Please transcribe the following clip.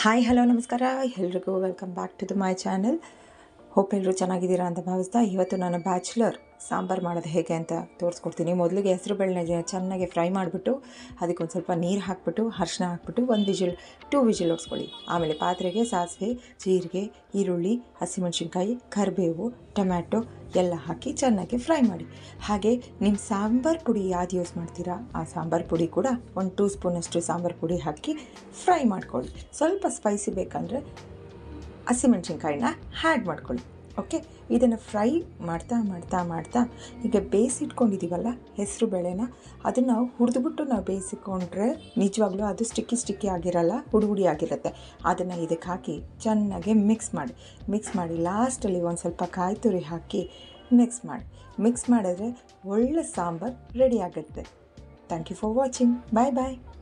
hi hello ನಮಸ್ಕಾರ ಎಲ್ರಿಗೂ welcome back to the my channel hope ಎಲ್ಲರೂ ಚೆನ್ನಾಗಿದ್ದೀರಾ ಅಂತ ಭಾವಿಸ್ತಾ ಇವತ್ತು ನಾನು ಬ್ಯಾಚುಲರ್ ಸಾಂಬಾರು ಮಾಡೋದು ಹೇಗೆ ಅಂತ ತೋರಿಸ್ಕೊಡ್ತೀನಿ ಮೊದಲಿಗೆ ಹೆಸರು ಬೇಳೆನ ಚೆನ್ನಾಗಿ ಫ್ರೈ ಮಾಡಿಬಿಟ್ಟು ಅದಕ್ಕೊಂದು ಸ್ವಲ್ಪ ನೀರು ಹಾಕ್ಬಿಟ್ಟು ಅರ್ಶಿನ ಹಾಕ್ಬಿಟ್ಟು ಒಂದು ವಿಜಿಲ್ ಟೂ ವಿಜಿಲ್ ಹೊಡ್ಸ್ಕೊಳ್ಳಿ ಆಮೇಲೆ ಪಾತ್ರೆಗೆ ಸಾಸಿವೆ ಜೀರಿಗೆ ಈರುಳ್ಳಿ ಹಸಿಮೆಣ್ಸಿನ್ಕಾಯಿ ಕರಿಬೇವು ಟೊಮ್ಯಾಟೊ ಎಲ್ಲ ಹಾಕಿ ಚೆನ್ನಾಗಿ ಫ್ರೈ ಮಾಡಿ ಹಾಗೆ ನಿಮ್ಮ ಸಾಂಬಾರು ಪುಡಿ ಯಾವ್ದು ಯೂಸ್ ಮಾಡ್ತೀರಾ ಆ ಸಾಂಬಾರು ಪುಡಿ ಕೂಡ ಒಂದು ಟೂ ಸ್ಪೂನಷ್ಟು ಸಾಂಬಾರು ಪುಡಿ ಹಾಕಿ ಫ್ರೈ ಮಾಡ್ಕೊಳ್ಳಿ ಸ್ವಲ್ಪ ಸ್ಪೈಸಿ ಬೇಕಂದರೆ ಹಸಿಮೆಣ್ಸಿನ್ಕಾಯಿನ ಹ್ಯಾಡ್ ಮಾಡ್ಕೊಳ್ಳಿ ಓಕೆ ಇದನ್ನು ಫ್ರೈ ಮಾಡ್ತಾ ಮಾಡ್ತಾ ಮಾಡ್ತಾ ಈಗ ಬೇಯಿಸಿಟ್ಕೊಂಡಿದ್ದೀವಲ್ಲ ಹೆಸರು ಬೇಳೆನ ಅದನ್ನು ಹುರಿದ್ಬಿಟ್ಟು ನಾವು ಬೇಯಿಸಿಕೊಂಡ್ರೆ ನಿಜವಾಗ್ಲೂ ಅದು ಸ್ಟಿಕ್ಕಿ ಸ್ಟಿಕ್ಕಿ ಆಗಿರಲ್ಲ ಹುಡಿ ಹುಡಿ ಆಗಿರುತ್ತೆ ಅದನ್ನು ಇದಕ್ಕೆ ಹಾಕಿ ಚೆನ್ನಾಗಿ ಮಿಕ್ಸ್ ಮಾಡಿ ಮಿಕ್ಸ್ ಮಾಡಿ ಲಾಸ್ಟಲ್ಲಿ ಒಂದು ಸ್ವಲ್ಪ ಕಾಯಿ ತುರಿ ಹಾಕಿ ಮಿಕ್ಸ್ ಮಾಡಿ ಮಿಕ್ಸ್ ಮಾಡಿದ್ರೆ ಒಳ್ಳೆ ಸಾಂಬಾರು ರೆಡಿ ಆಗುತ್ತೆ thank you for watching bye bye